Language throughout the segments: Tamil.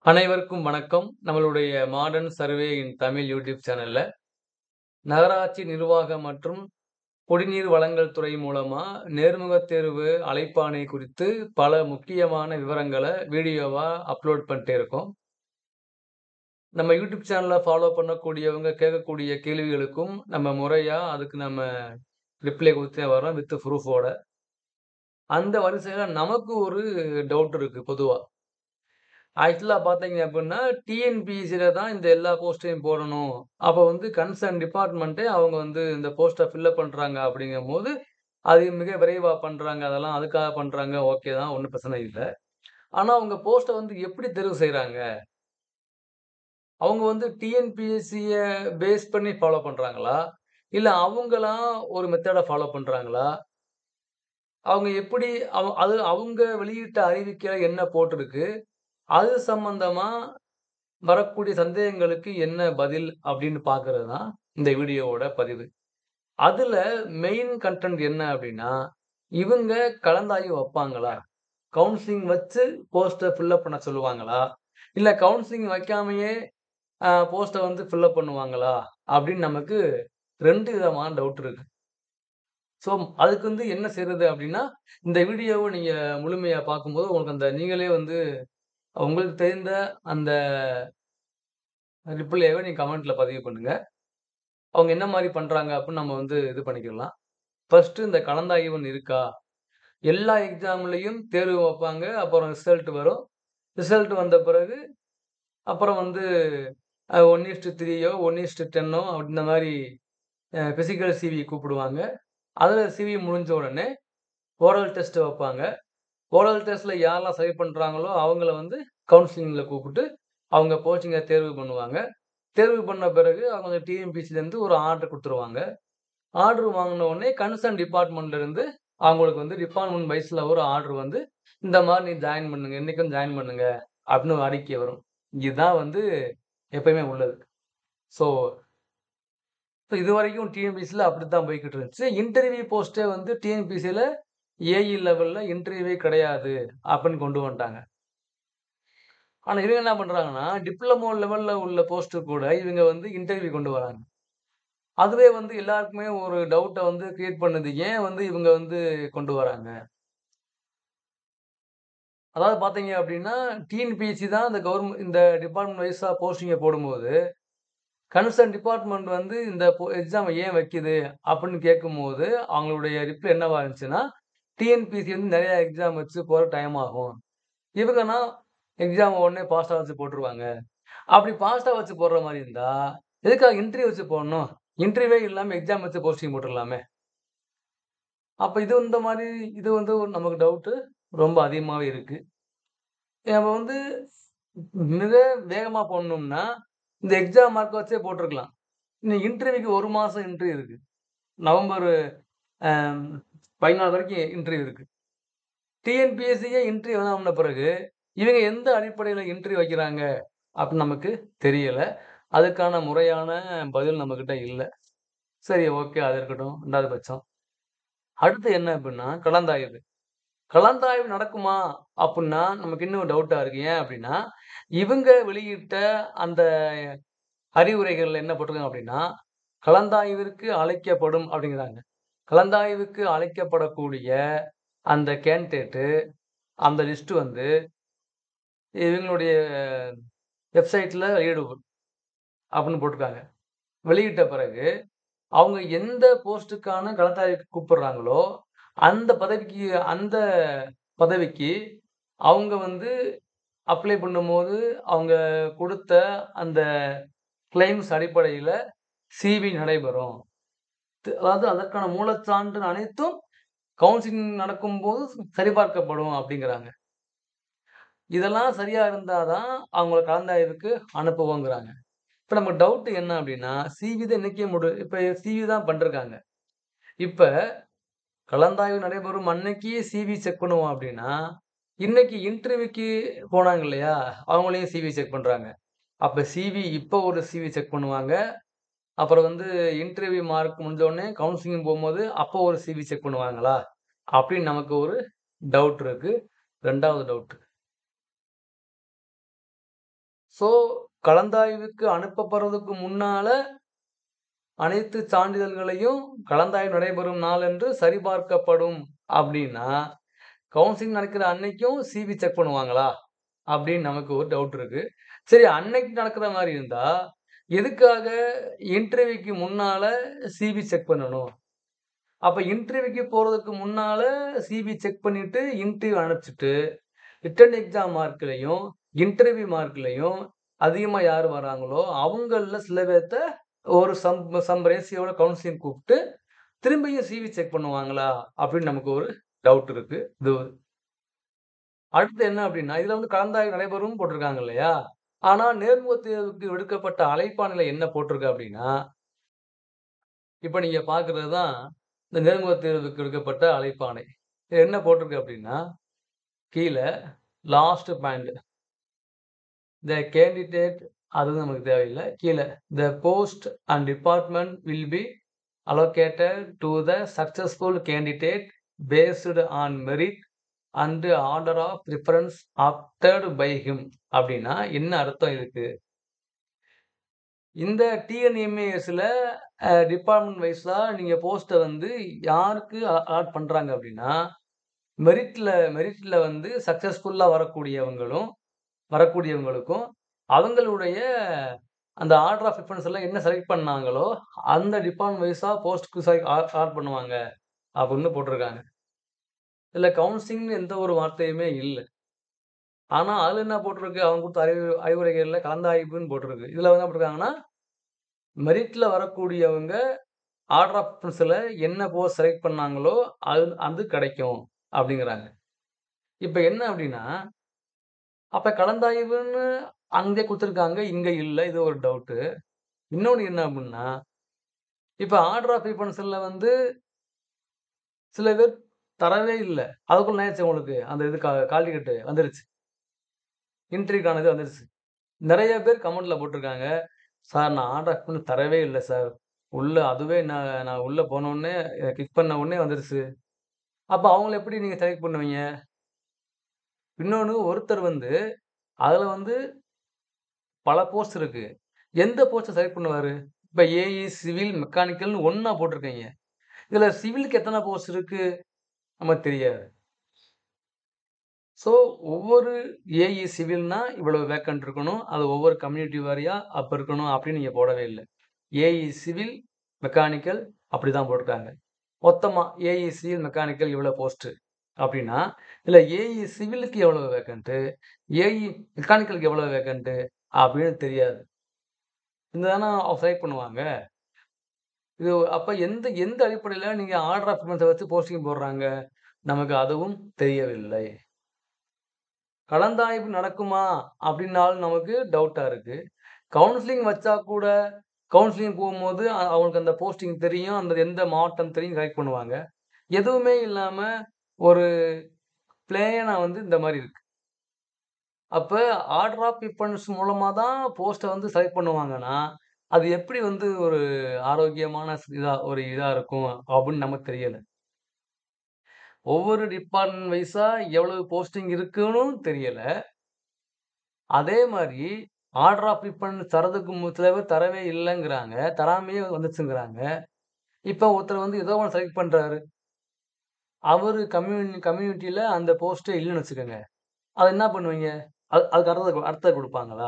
அனைவருக்கும் வணக்கம். நம்மளுடைய modern survey in Tamil YouTube சேனல்ல, நகராட்சி நிர்வாகம் மற்றும் குடிநீர் வழங்கல் துறை மூலமா நேர்முகத் தேர்வு அழைப்பாணை குறித்து பல முக்கியமான விவரங்கள வீடியோவா அப்லோட் பண்ணிட்டே இருக்கோம். நம்ம யூடியூப் சேனல ஃபாலோ பண்ணக்கூடியவங்க கேட்கக்கூடிய கேள்விகளுக்கும் நம்ம முறையா அதுக்கு நம்ம ரிப்ளை குடுத்துட்டே வர்றோம் வித் ப்ரூஃபோட. அந்த வரிசையில நமக்கு ஒரு டவுட் இருக்கு பொதுவா. ஆக்சுவலா பார்த்தீங்க அப்டின்னா, டிஎன்பிஎஸ்சில தான் இந்த எல்லா போஸ்ட்டையும் போடணும். அப்ப வந்து கன்சர்ன் டிபார்ட்மெண்ட்டே அவங்க வந்து இந்த போஸ்ட்ட ஃபில் அப் பண்றாங்க அப்படிங்கும்போது, அது மிக விரைவா பண்றாங்க. அதெல்லாம் அதுக்காக பண்றாங்க. ஓகே தான். ஒண்ணும் பிரச்சனை இல்ல. ஆனா அவங்க போஸ்ட்ட வந்து எப்படி தேர்வு செய்றாங்க? அவங்க வந்து டிஎன்பிஎஸ்சிய பேஸ் பண்ணி ஃபாலோ பண்றாங்களா? இல்ல அவங்களா ஒரு மெத்தட ஃபாலோ பண்றாங்களா? அவங்க எப்படி அவ அது அவங்க வெளியிட்ட அறிவிக்கையில என்ன போட்டிருக்கு? அது சம்பந்தமா வரக்கூடிய சந்தேகங்களுக்கு என்ன பதில் அப்படின்னு பார்க்கிறது தான் இந்த வீடியோவோட பதிவு. அதுல மெயின் கன்டென்ட் என்ன அப்படின்னா, இவங்க கலந்தாய்வு வப்பாங்களா? கவுன்சிலிங் வச்சு போஸ்ட்ட ஃபில் அப் பண்ண சொல்லுவாங்களா? இல்ல கவுன்சிலிங் வைக்காமயே அ போஸ்ட்ட வந்து ஃபில் அப் பண்ணுவாங்களா? அப்படின்னு நமக்கு 2 விதமான டவுட் இருக்கு. ஸோ அதுக்கு வந்து என்ன செய்றது அப்படின்னா, இந்த வீடியோவ நீங்க முழுமையா பார்க்கும்போது உங்களுக்கு அந்த நீங்களே வந்து உங்களுக்கு தெரிந்த அந்த ரிப்ளேவ நீங்க கமெண்ட்ல பதிவு பண்ணுங்க. அவங்க என்ன மாரி பண்றாங்க அப்படின்னு நம்ம வந்து இது பண்ணிக்கிடலாம். ஃபர்ஸ்ட்டு இந்த கலந்தாய்வுன்னு இருக்கா? எல்லா எக்ஸாம்லயும் தேர்வு வப்பாங்க. அப்புறம் ரிசல்ட் வரும். ரிசல்ட் வந்த பிறகு, அப்புறம் வந்து அ 1:3யோ, 1:10ஓ இந்த மாரி அ பிசிக்கல் சிவி கூப்பிடுவாங்க. அதுல சிவி முடிஞ்ச உடனே ஓரல் டெஸ்ட் வப்பாங்க. ஓரல் டெஸ்ட்ல யாரெல்லாம் செலக்ட் பண்றாங்களோ அவங்கள வந்து கவுன்சிலிங்ல கூப்பிட்டு, அவங்க போஸ்டிங்க தேர்வு பண்ணுவாங்க. தேர்வு பண்ண பிறகு அவங்க டிஎன்பிஎஸ்சிலேருந்து ஒரு ஆர்டர் குடுத்துருவாங்க. ஆர்டர் வாங்குன உடனே கன்சர்ன் டிபார்ட்மெண்ட்ல இருந்து அவங்களுக்கு வந்து டிபார்ட்மெண்ட் வைஸ்ல ஒரு ஆர்டர் வந்து, இந்த மாரி நீ ஜாயின் பண்ணுங்க. இன்னைக்கு வந்து ஜாயின் பண்ணுங்க. அப்படின்னு ஒரு அறிக்கை வரும். இதுதான் வந்து எப்பயுமே உள்ளது. ஸோ இப்ப இதுவரைக்கும் டிஎன்பிஎஸ்சில அப்படித்தான் போய்க்கிட்டு இருந்துச்சு. இன்டர்வியூ போஸ்ட்டே வந்து டிஎன்பிஎஸ்சில ஏஇ லெவல்ல இன்டர்வியூவே கிடையாது அப்படின்னு கொண்டு வந்துட்டாங்க. ஆனா இவங்க என்ன பண்றாங்கன்னா, டிப்ளமோ லெவல்ல உள்ள போஸ்ட் கூட இவங்க வந்து இன்டர்வியூ கொண்டு வராங்க. அதுவே வந்து எல்லாருக்குமே ஒரு டவுட்ட வந்து கிரியேட் பண்ணுது. ஏன் வந்து இவங்க வந்து கொண்டு வராங்க? அதாவது பார்த்தீங்க அப்படின்னா, டிஎன்பிஎஸ்சி தான் இந்த கவர்மெண்ட் இந்த டிபார்ட்மெண்ட் வைஸா போஸ்டிங்க போடும்போது, கன்சர்ன் டிபார்ட்மெண்ட் வந்து இந்த பொ எக்ஸாம ஏன் வைக்குது? அப்படின்னு கேட்கும்போது, அவங்களுடைய ரிப்ளை என்னவா இருந்துச்சுன்னா, டிஎன்பிஎஸ்சி வந்து நெறைய எக்ஸாம் வச்சு போட டைம் ஆகும். இவங்கன்னா எக்ஸாம உடனே பாஸ்ட்டா வச்சு போட்டுருவாங்க. அப்படி பாஸ்ட்டா வச்சு போடுற மாரி இருந்தா, எதுக்காக இன்டர்வியூ வச்சு போடணும்? இன்டர்வியூவே இல்லாம எக்ஸாம் வச்சு போஸ்டிங் போட்டுறலாமே. அப்ப இது இந்த மாரி இது வந்து நமக்கு டவுட்டு ரொம்ப அதிகமாவே இருக்கு. நம்ம வந்து மிக வேகமா போடணும்னா, இந்த எக்ஸாம் மார்க்க வச்சே போட்டுருக்கலாம். இன்னும் இன்டர்வியூக்கு 1 மாசம் இன்டர்வியூ இருக்கு. நவம்பர் அ 14 வரைக்கும் இன்டர்வியூ இருக்கு. டிஎன்பிஎஸ்சியே இன்டர்வியூ வாங்குன பிறகு, இவங்க எந்த அடிப்படையில இன்டர்வியூ வைக்கிறாங்க அப்படின்னு நமக்கு தெரியல. அதுக்கான முறையான பதில் நம்மகிட்ட இல்ல. சரி ஓகே அது இருக்கட்டும். 2வது பட்சம். அடுத்து என்ன அப்படின்னா, கலந்தாய்வு. கலந்தாய்வு நடக்குமா? அப்புட்ன்னா நமக்கு இன்னும் டவுட்டா இருக்கு. ஏன் அப்படின்னா, இவங்க வெளியிட்ட அந்த அறிவுரைகள்ல என்ன போட்டிருக்காங்க அப்படின்னா, கலந்தாய்விற்கு அழைக்கப்படும் அப்படிங்கிறாங்க. கலந்தாய்வுக்கு அழைக்கப்படக்கூடிய அந்த கேண்டிடேட்டு அந்த லிஸ்ட் வந்து இவங்களுடைய வெப்சைட்ல வெளியிடுவோம் அப்படின்னு போட்டிருக்காங்க. வெளியிட்ட பிறகு, அவங்க எந்த போஸ்ட்டுக்கான கலந்தாய்வுக்கு கூப்பிடுறாங்களோ, அந்த பதவிக்கு அந்த பதவிக்கு அவங்க வந்து அப்ளை பண்ணும்போது, அவங்க குடுத்த அந்த கிளைம்ஸ் அடிப்படையில சிவி நடைபெறும். த் அதாவது அதற்கான மூலச்சான்று அனைத்தும் கவுன்சிலிங் நடக்கும்போது சரிபார்க்கப்படும் அப்படிங்கிறாங்க. இதெல்லாம் சரியா இருந்தா தான் அவங்கள கலந்தாய்வுக்கு அனுப்புவோங்கிறாங்க. இப்ப நமக்கு டவுட் என்ன அப்படின்னா, சிவி தான் இன்னைக்கே முடி இப்ப சிவி தான் பண்ருக்காங்க. இப்ப கலந்தாய்வு நடைபெறும் அன்னைக்கு சிவி செக் பண்ணுவோம் அப்படின்னா, இன்னைக்கு இன்டர்வியூக்கு போனாங்க இல்லையா? அவங்களையும் சிவி செக் பண்றாங்க. அப்ப சிவி இப்ப ஒரு சிவி செக் பண்ணுவாங்க. அப்புறம் வந்து இன்டர்வியூ மார்க் முடிஞ்ச உடனே கவுன்சிலிங் போம்போது, அப்போ ஒரு சிவி செக் பண்ணுவாங்களா? அப்படின்னு நமக்கு ஒரு டவுட் இருக்கு. 2வது டவுட். ஸோ கலந்தாய்வுக்கு அனுப்பப்படுறதுக்கு முன்னால அனைத்து சான்றிதழ்களையும் கலந்தாய்வு நடைபெறும் நாளன்று சரிபார்க்கப்படும் அப்படின்னா, கவுன்சிலிங் நடக்கிற அன்னைக்கும் சிவி செக் பண்ணுவாங்களா? அப்படின்னு நமக்கு ஒரு டவுட் இருக்கு. சரி அன்னைக்கு நடக்கிற மாரி இருந்தா, எதுக்காக இன்டர்வியூக்கு முன்னால சிவி செக் பண்ணணும்? அப்ப இன்டர்வியூக்கு போறதுக்கு முன்னால சிவி செக் பண்ணிட்டு, இன்டர்வியூ அனுப்பிச்சுட்டு, ரிட்டன் எக்ஸாம் மார்க்லயும், இன்டர்வியூ மார்க்லயும் அதிகமா யார் வராங்களோ, அவங்கள்ல சில பேத்த ஒரு சம் சம் ரேஷியோல கவுன்சிலிங் கூப்ட்டு, திரும்பியும் சிவி செக் பண்ணுவாங்களா? அப்படின்னு நமக்கு ஒரு டவுட் இருக்கு. இது அடுத்து என்ன அப்படின்னா, இதுல வந்து கலந்தாய்வு நடைபெறும்னு போட்டிருக்காங்க இல்லையா? ஆனா நேர்முகத் தேர்வுக்கு விடுக்கப்பட்ட அழைப்பாணையில என்ன போட்டிருக்கு அப்படின்னா இப்ப நீங்க பார்க்கிறது தான் இந்த நேர்முகத் தேர்வுக்கு விடுக்கப்பட்ட அழைப்பாணை. இது என்ன போட்டிருக்கு அப்படின்னா, கீழ லாஸ்ட் பாயிண்ட். த கேண்டிடேட் அது நமக்கு தேவையில்ல. கீழ the post and department will be allocated to the successful candidate based on merit and order of preference opted by him அப்படின்னா என்ன அர்த்தம் இதுக்கு? இந்த டிஎன்எம்ஏஎஸ்ல அ டிபார்ட்மெண்ட் வைஸா நீங்க போஸ்ட்ட வந்து யாருக்கு அ அலாட் பண்றாங்க அப்படின்னா, மெரிட்ல மெரிட்ல வந்து சக்சஸ்ஃபுல்லா வரக்கூடியவங்களும் வரக்கூடியவங்களுக்கும், அவங்களுடைய அந்த ஆர்டர் ஆஃப் பிரிஃபரன்ஸ் எல்லாம் என்ன செலக்ட் பண்ணாங்களோ, அந்த டிபார்ட்மெண்ட் வைஸா போஸ்ட்க்கு செலக்ட் அ அலாட் பண்ணுவாங்க. அப்படின்னு போட்டிருக்காங்க. இதுல கவுன்சிலிங்ன்னு எந்த ஒரு வார்த்தையுமே இல்ல. ஆனா அதுல என்ன போட்டிருக்கு? அவங்க குடுத்த அறிவு அறிவுரைகள்ல கலந்தாய்வுன்னு போட்டிருக்கு. இதுல என்ன போட்டிருக்காங்கன்னா, மெரிட்ல வரக்கூடியவங்க ஆர்டர் ஆஃப் பிரிஃபரன்ஸ்ல என்ன போஸ்ட் செலக்ட் பண்ணாங்களோ, அது அது கிடைக்கும் அப்படிங்கிறாங்க. இப்ப என்ன அப்படின்னா, அப்ப கலந்தாய்வுன்னு அங்கே குடுத்துருக்காங்க, இங்க இல்ல. இது ஒரு டவுட்டு. இன்னொன்னு என்ன அப்படின்னா, இப்ப ஆர்டர் ஆஃப் பிரிஃபரன்ஸ்ல வந்து சில பேர் தரவே இல்ல. அதுக்குள்ள என்ன ஆச்சு உங்களுக்கு? அந்த இது கா கால் டிக்கெட் வந்துருச்சு. இன்டர்வியூக்கான இது வந்துருச்சு. நெறைய பேர் கமெண்ட்ல போட்டிருக்காங்க. சார் நான் ஆர்டர் ஆஃப் பிரிஃபரன்ஸ் தரவே இல்ல சார். உள்ள அதுவே நான் நான் உள்ள போனோனே கிளிக் பண்ண உடனே வந்துருச்சு. அப்ப அவங்கள எப்படி நீங்க செலக்ட் பண்ணுவீங்க? இன்னொன்னு ஒருத்தர் வந்து அதுல வந்து பல போஸ்ட் இருக்கு. எந்த போஸ்ட்ட செலக்ட் பண்ணுவாரு? இப்ப ஏஇ, சிவில், மெக்கானிக்கல்னு ஒண்ணா போட்டிருக்கீங்க. இதுல சிவிலுக்கு எத்தன போஸ்ட் இருக்கு? நமக்கு தெரியாது. ஸோ ஒவ்வொரு ஏஇ சிவில்னா இவ்வளவு வேக்கன்ட் இருக்கணும். அது ஒவ்வொரு கம்யூனிட்டி வாரியா அப்ப இருக்கணும் அப்படின்னு நீங்க போடவே இல்ல. ஏஇ சிவில், மெக்கானிக்கல் அப்படிதான் போட்டிருக்காங்க. மொத்தமா ஏஇ சிவில், மெக்கானிக்கல் இவ்வளவு போஸ்ட் அப்படின்னா, இதுல ஏஇ சிவிலுக்கு எவ்வளவு வேக்கன்ட், ஏஇ மெக்கானிக்கலுக்கு எவ்வளவு வேக்கன்ட் அப்படின்னு தெரியாது. இந்த தான அவங்க செலக்ட் பண்ணுவாங்க. இது அப்ப எந்த எந்த அடிப்படையில நீங்க ஆர்டர் ஆஃப் பிரிஃபரன்ஸ வச்சு போஸ்டிங் போடுறாங்க? நமக்கு அதுவும் தெரியவில்லை. கலந்தாய்வு நடக்குமா? அப்படின்னாலும் நமக்கு டவுட்டா இருக்கு. கவுன்சிலிங் வச்சா கூட கவுன்சிலிங் போகும்போது அ அவங்களுக்கு அந்த போஸ்டிங் தெரியும். அந்த எந்த மாவட்டம் தெரியும் செலக்ட் பண்ணுவாங்க. எதுவுமே இல்லாம ஒரு பிளேனா வந்து இந்த மாரி இருக்கு. அப்ப ஆர்டர் ஆஃப் பிரிஃபரன்ஸ் மூலமா தான் போஸ்ட்ட வந்து செலக்ட் பண்ணுவாங்கன்னா, அது எப்படி வந்து ஒரு ஆரோக்கியமான ஸ் இதா ஒரு இதா இருக்கும் அப்படின்னு நமக்கு தெரியல. ஒவ்வொரு டிபார்ட்மெண்ட் வைஸா எவ்வளவு போஸ்டிங் இருக்குன்னும் தெரியல. அதே மாரி ஆர்டர் ஆஃப் பிரிஃபரன்ஸ் தர்றதுக்கு மு சில பேர் தரவே இல்லங்கிறாங்க. தராமயே வந்துச்சுங்கிறாங்க. இப்ப ஒருத்தர் வந்து ஏதோ ஒண்ணு செலக்ட் பண்றாரு. அவரு கம்யூனி கம்யூனிட்டில அந்த போஸ்ட்டே இல்லன்னு வச்சுக்கங்க. அத என்ன பண்ணுவீங்க? அது அதுக்கு அடுத்தது அடுத்தது குடுப்பாங்களா?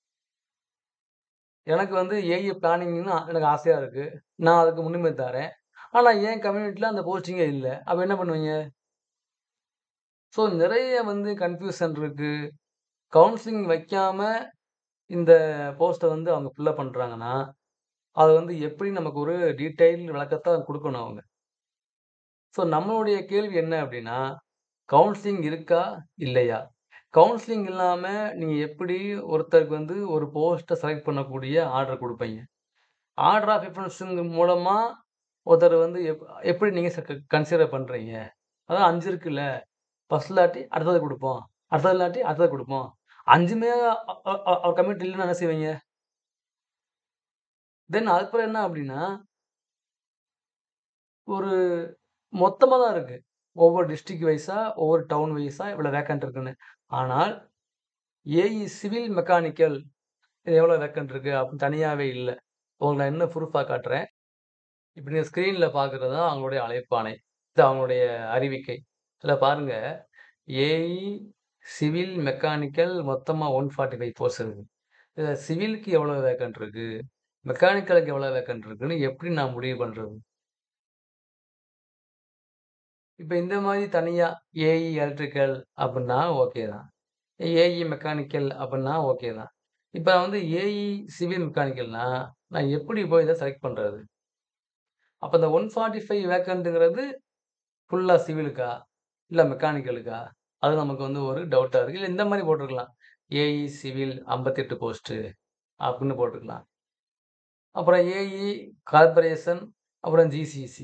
எனக்கு வந்து ஏஇ பிளானிங்ன்னு எனக்கு ஆசையா இருக்கு. நான் அதுக்கு முன்னுரிமை தரேன். ஆனா என் கம்யூனிட்டில அந்த போஸ்டிங்கே இல்ல. அப்ப என்ன பண்ணுவீங்க? ஸோ நிறைய வந்து கன்ஃப்யூஷன் இருக்கு. கவுன்சிலிங் வைக்காம இந்த போஸ்ட்ட வந்து அவங்க ஃபில் அப் பண்றாங்கன்னா, அது வந்து எப்படி நமக்கு ஒரு டீட்டெயில் விளக்கத்த குடுக்கணும் அவங்க. ஸோ நம்மளுடைய கேள்வி என்ன அப்படின்னா, கவுன்சிலிங் இருக்கா? இல்லையா? கவுன்சிலிங் இல்லாம நீங்க எப்படி ஒருத்தருக்கு வந்து ஒரு போஸ்ட்ட செலக்ட் பண்ணக்கூடிய ஆர்டர் குடுப்பீங்க? ஆர்டர் ஆஃப் பிரிஃபரன்ஸ்ங்க மூலமா ஒருத்தர் வந்து எப் எப்படி நீங்க ச கன்சிடர் பண்றீங்க? அதான் 5 இருக்குல்ல. ஃபர்ஸ்ட் இல்லாட்டி அடுத்தது குடுப்போம். அடுத்தது இல்லாட்டி அடுத்தது குடுப்போம். 5மே அ அ அ அவர் கம்யூனிட்டி இல்லன்னா என்ன செய்வீங்க? தென் அதுக்கப்புறம் என்ன அப்படின்னா ஒரு மொத்தமா தான் இருக்கு. ஒவ்வொரு டிஸ்ட்ரிக்ட் வைஸா, ஒவ்வொரு டவுன் வைஸா இவ்வளவு வேக்கன்ட் இருக்குன்னு. ஆனால் ஏஇ சிவில், மெக்கானிக்கல் இது எவ்வளோ வேக்கன்ட் இருக்கு அப்படின்னு தனியாவே இல்ல. உங்களுக்கு நான் இன்னும் ப்ரூஃபா காட்டுறேன். இப்ப நீங்க ஸ்க்ரீன்ல பார்க்குறது தான் அவங்களுடைய அழைப்பாணை. இது அவங்களுடைய அறிவிக்கை. இதுல பாருங்க, ஏஇ, சிவில், மெக்கானிக்கல் மொத்தமா 145 போஸ்ட் இருக்கு. இதுல சிவிலுக்கு எவ்வளோ வேக்கன்ட் இருக்கு? மெக்கானிக்கலுக்கு எவ்வளோ வேக்கன்ட் இருக்குன்னு எப்படி நான் முடிவு பண்றது? இப்ப இந்த மாரி தனியா ஏஇ எலக்ட்ரிக்கல் அப்டின்னா ஓகே தான். ஏஇ மெக்கானிக்கல் அப்டின்னா ஓகே தான். இப்ப நான் வந்து ஏஇ சிவில் மெக்கானிக்கல்னா, நான் எப்படி போய் இத செலக்ட் பண்றது? அப்ப இந்த 145 வேக்கன்ட்ங்கிறது ஃபுல்லா சிவிலுக்கா? இல்ல மெக்கானிக்கலுக்கா? அது நமக்கு வந்து ஒரு டவுட்டா இருக்கு. இல்ல இந்த மாரி போட்டுருக்கலாம். ஏஇ சிவில் 58 போஸ்ட் அப்டின்னு போட்டுக்கலாம். அப்புறம் ஏஇ கார்ப்பரேஷன், அப்புறம் ஜிசிசி.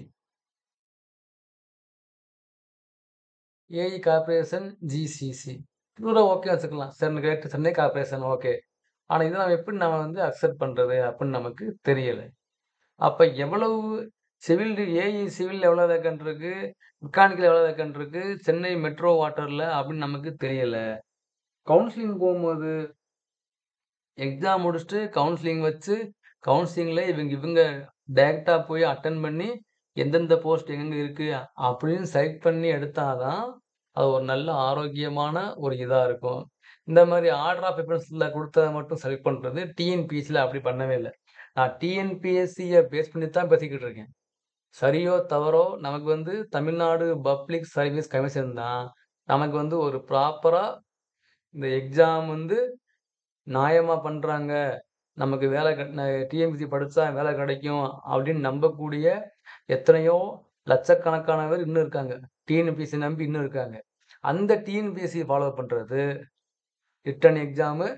AE corporation, GCC. கூட ஓகே வச்சுக்கலாம். Chennai greater Chennai corporation okay. ஆனா இத நம்ம எப்படி நம்ம வந்து அக்செப்ட் பண்றது அப்டின்னு நமக்கு தெரியல. அப்ப எவ்வளவு சிவில் ஏஇ சிவில்ல எவ்வளோ வேக்கன்ட் இருக்கு? மெக்கானிக்கல் எவ்வளோ வேக்கன்ட் இருக்கு? சென்னை மெட்ரோ வாட்டர்ல அப்டின்னு நமக்கு தெரியல. கவுன்சிலிங் போம்போது எக்ஸாம் முடிச்சுட்டு கவுன்சிலிங் வச்சு, கவுன்சிலிங்ல இவங்க இவங்க டைரக்ட்டா போய் அட்டெண்ட் பண்ணி, எந்தெந்த போஸ்ட் எங்கெங்க இருக்கு அப்படின்னு செலக்ட் பண்ணி எடுத்தா தான், அது ஒரு நல்ல ஆரோக்கியமான ஒரு இதா இருக்கும். இந்த மாரி ஆர்டர் ஆஃப் ப்ரிஃபரன்ஸ்ல குடுத்தத மட்டும் செலக்ட் பண்றது டிஎன்பிஎஸ்சில அப்படி பண்ணவே இல்ல. நான் டிஎன்பிஎஸ்சிய பேஸ் பண்ணி தான் பேசிக்கிட்டு இருக்கேன். சரியோ, தவறோ நமக்கு வந்து தமிழ்நாடு பப்ளிக் சர்வீஸ் கமிஷன் தான் நமக்கு வந்து ஒரு ப்ராப்பரா இந்த எக்ஸாம் வந்து நியாயமா பண்றாங்க. நமக்கு வேலை க டிஎன்பிஎஸ்சி படிச்சா வேலை கிடைக்கும் அப்படின்னு நம்பக்கூடிய எத்தனையோ லட்சக்கணக்கான பேர் இன்னும் இருக்காங்க. டிஎன்பிஎஸ்சி நம்பி இன்னும் இருக்காங்க. அந்த டிஎன்பிஎஸ்சி ஃபாலோ பண்றது ரிட்டன் எக்ஸாமு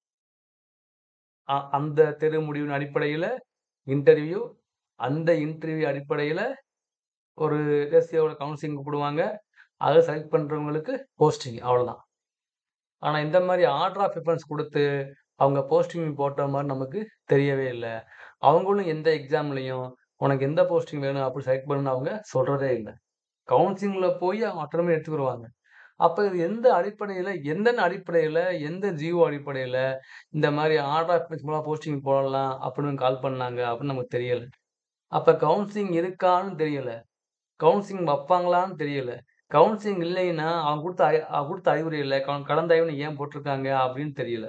அ அந்த தேர்வு முடிவின் அடிப்படையில இன்டர்வியூ, அந்த இன்டர்வியூ அடிப்படையில ஒரு ரேஷியோட கவுன்சிலிங் கூப்பிடுவாங்க. அத செலக்ட் பண்றவங்களுக்கு போஸ்டிங் அவ்வளோதான். ஆனா இந்த மாரி ஆர்டர் ஆஃப் ப்ரிஃபரன்ஸ் குடுத்து, அவங்க போஸ்டிங் போட்ட மாரி நமக்கு தெரியவே இல்ல. அவங்களும் எந்த எக்ஸாம்லயும் உனக்கு எந்த போஸ்டிங் வேணும் அப்படி செலக்ட் பண்ணுன்னு அவங்க சொல்றதே இல்ல. கவுன்சிலிங்ல போய் அவங்க அட்டெண்ட் பண்ணி எடுத்துக்குருவாங்க. அப்ப இது எந்த அடிப்படையில, எந்தெந்த அடிப்படையில, எந்த ஜிஓ அடிப்படையில இந்த மாரி ஆர்டர் ஆஃப் ப்ரிஃபரன்ஸ் மூலமா போஸ்டிங் போடலாம் அப்படின்னு கால் பண்ணாங்க அப்படின்னு நமக்கு தெரியல. அப்ப கவுன்சிலிங் இருக்கான்னு தெரியல. கவுன்சிலிங் வப்பாங்களான்னு தெரியல. கவுன்சிலிங் இல்லைன்னா, அவங்க குடுத்த அறி அவங்க குடுத்த அறிவுரையில க கடந்த ஆய்வுல ஏன் போட்டுருக்காங்க அப்படின்னு தெரியல.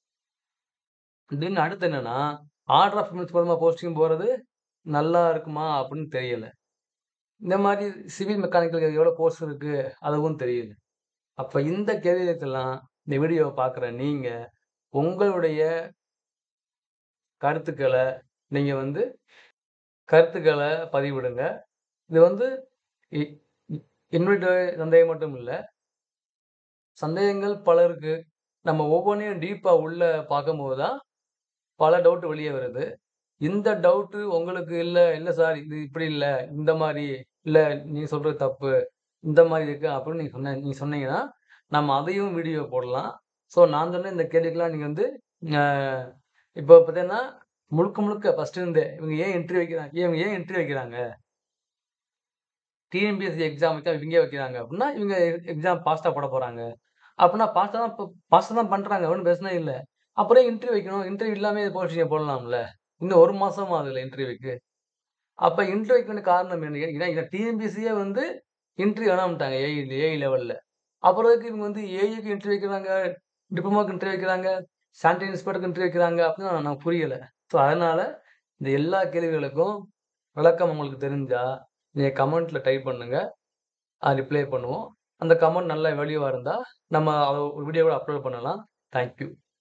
தென் அடுத்து என்னன்னா, ஆர்டர் ஆஃப் ப்ரிஃபரன்ஸ் மூலமா போஸ்டிங் போறது நல்லா இருக்குமா அப்படின்னு தெரியல. இந்த மாரி சிவில் மெக்கானிக்கல் எவ்வளோ போஸ்ட் இருக்கு அதுவும் தெரியல. அப்ப இந்த கேள்விகளுக்கெல்லாம் இந்த வீடியோவ பார்க்குற நீங்க, உங்களுடைய கருத்துக்கள நீங்க வந்து கருத்துக்கள பதிவிடுங்க. இது வந்து எ எ என்னுடைய சந்தேகம் மட்டும் இல்ல. சந்தேகங்கள் பலருக்கு நம்ம ஒவ்வொன்னையும் டீப்பா உள்ள பார்க்கும்போது தான், பல டவுட் வெளிய வருது. இந்த டவுட் உங்களுக்கு இல்ல, இல்ல சார் இது இப்படி இல்ல, இந்த மாரி, இல்ல நீங்க சொல்றது தப்பு, இந்த மாரி இருக்கு அப்படின்னு நீங்க சொன்ன நீங்க சொன்னீங்கன்னா, நம்ம அதையும் வீடியோ போடலாம். ஸோ நான் சொன்ன இந்த கேள்விக்கெல்லாம் நீங்க வந்து அ இப்போ பார்த்தீங்கன்னா, முழுக்க முழுக்க ஃபர்ஸ்ட் இருந்தே இவங்க ஏன் இன்டர்வியூ வைக்கிறாங்க இவங்க ஏன் இன்டர்வியூ வைக்கிறாங்க? டிஎன்பிஎஸ்சி எக்ஸாம் வச்சா இவங்க ஏன் வைக்கிறாங்க அப்படின்னா, இவங்க எக்ஸாம் பாஸ்ட்டா போட போறாங்க. அப்படின்னா பாஸ்ட்டா தான் ப பாஸ்ட்டா தான் பண்றாங்க. ஒண்ணும் பிரச்சனை இல்ல. அப்புறம் ஏன் இன்டர்வியூ வைக்கணும்? இன்டர்வியூ இல்லாமயே போஸ்டிங்க போடலாம்ல. இன்னும் 1 மாசம் ஆகுதுல்ல இன்டர்வியூக்கு. அப்ப இன்டர்வியூ வைக்க வேண்டிய காரணம் என்ன? ஏன்னா இத டிஎன்பிஎஸ்சியே வந்து இன்டர்வியூ வேணாம்ட்டாங்க ஏஇ ஏஇ லெவல்ல. அப்புறம் எதுக்கு இவங்க வந்து ஏஇக்கு இன்டர்வியூ வைக்கிறாங்க, டிப்ளோமாக்கு இன்டர்வியூ வைக்கிறாங்க, சானிட்டரி இன்ஸ்பெக்டருக்கு இன்டர்வியூ வைக்கிறாங்க அப்படின்னு எனக்கு புரியல. ஸோ அதனால இந்த எல்லா கேள்விகளுக்கும் விளக்கம் உங்களுக்கு தெரிஞ்சா, நீங்க கமெண்ட்ல டைப் பண்ணுங்க. அ ரிப்ளை பண்ணுவோம். அந்த கமெண்ட் நல்ல வேல்யூவா இருந்தா, நம்ம அத ஒரு வீடியோவா அப்லோட் பண்ணலாம். Thank you.